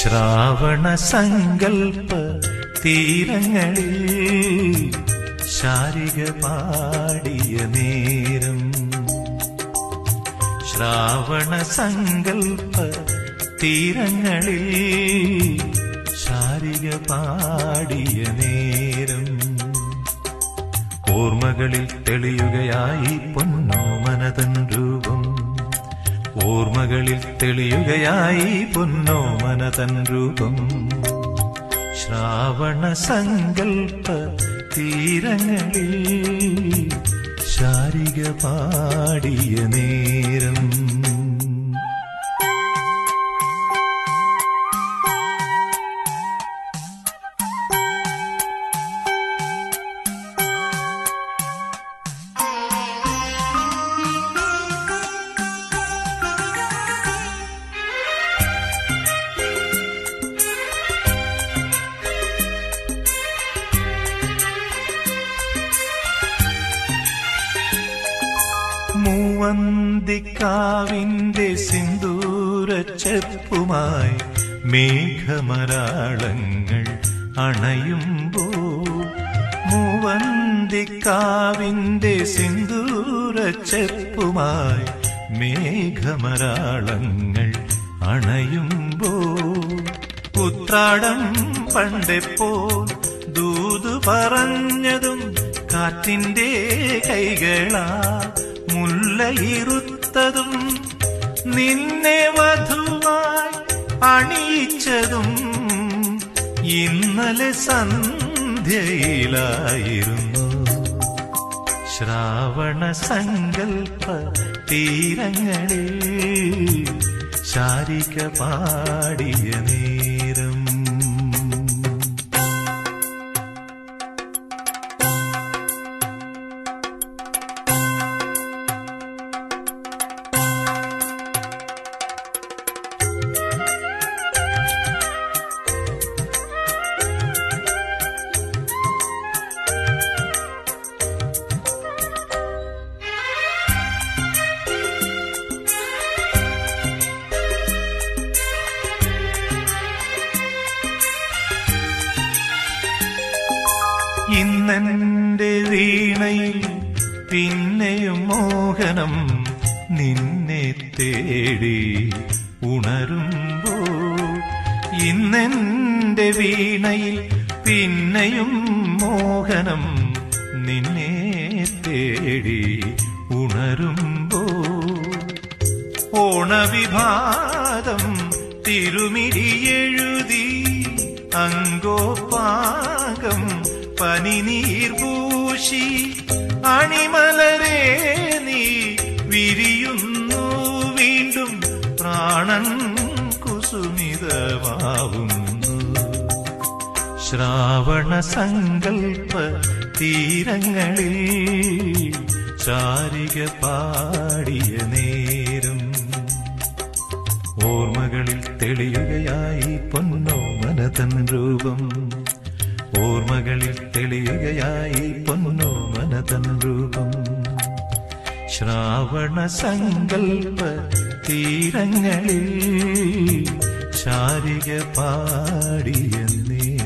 ശ്രാവണ സങ്കൽപ്പ തീരങ്ങളിൽ ശാരിക പാടിയ നേരം ശ്രാവണ സങ്കൽപ്പ തീരങ്ങളിൽ ശാരിക പാടിയ നേരം ഓർമ്മകളിൽ തെളിയുകയായി പൊന്നോമനതൻ രൂപം ഓർമ്മകളിൽ തെളിയുകയായി പൊന്നോമനതൻ രൂപം ശ്രാവണ സങ്കൽപ്പ തീരങ്ങളിൽ ശാരിക പാടിയ നേരം മൂവന്തിക്കാവിന്റെ സിന്ദൂര ചെപ്പുമായി മേഘമരാളങ്ങൾ അണയുമ്പോ മൂവന്തിക്കാവിന്റെ സിന്ദൂര ചെപ്പുമായി മേഘമരാളങ്ങൾ അണയുമ്പോ ഉത്രാടം പണ്ടെപ്പോൾ ദൂതു പറഞ്ഞതും കാറ്റിന്റെ കൈകളാ മുല്ലയിരുത്തതും നിന്നെ വധുവായി അണിയിച്ചതും ഇന്നലെ സന്ധ്യയിലായിരുന്നു ശ്രാവണ സങ്കൽപ്പ തീരങ്ങളിൽ ശാരിക പാടിയ നേരം ഇന്നെന്റെ വീണയിൽ പിന്നെയും മോഹനം നിന്നെ തേടി ഉണരുമ്പോൾ ഇന്നെന്റെ വീണയിൽ പിന്നെയും മോഹനം നിന്നെ തേടി ഉണരുമ്പോൾ ഓണവിഭാതം തിരുമിഴിയെഴുതി അങ്കോപാകം പനിനീർ പൂശി അണിമലരേ നീ വിരിയുന്നു വീണ്ടും പ്രാണൻ കുസുമിതമാവുന്നു ശ്രാവണ സങ്കൽപ്പ തീരങ്ങളിൽ ചാരിക പാടിയ നേരം ഓർമ്മകളിൽ തെളിയുകയായി പൊന്നോമനതൻ രൂപം ഓർമ്മകളിൽ തെളിയുകയായി പൊന്നോമനതൻ രൂപം ശ്രാവണ സങ്കൽപ്പ തീരങ്ങളിൽ ശാരിക പാടിയ നേരം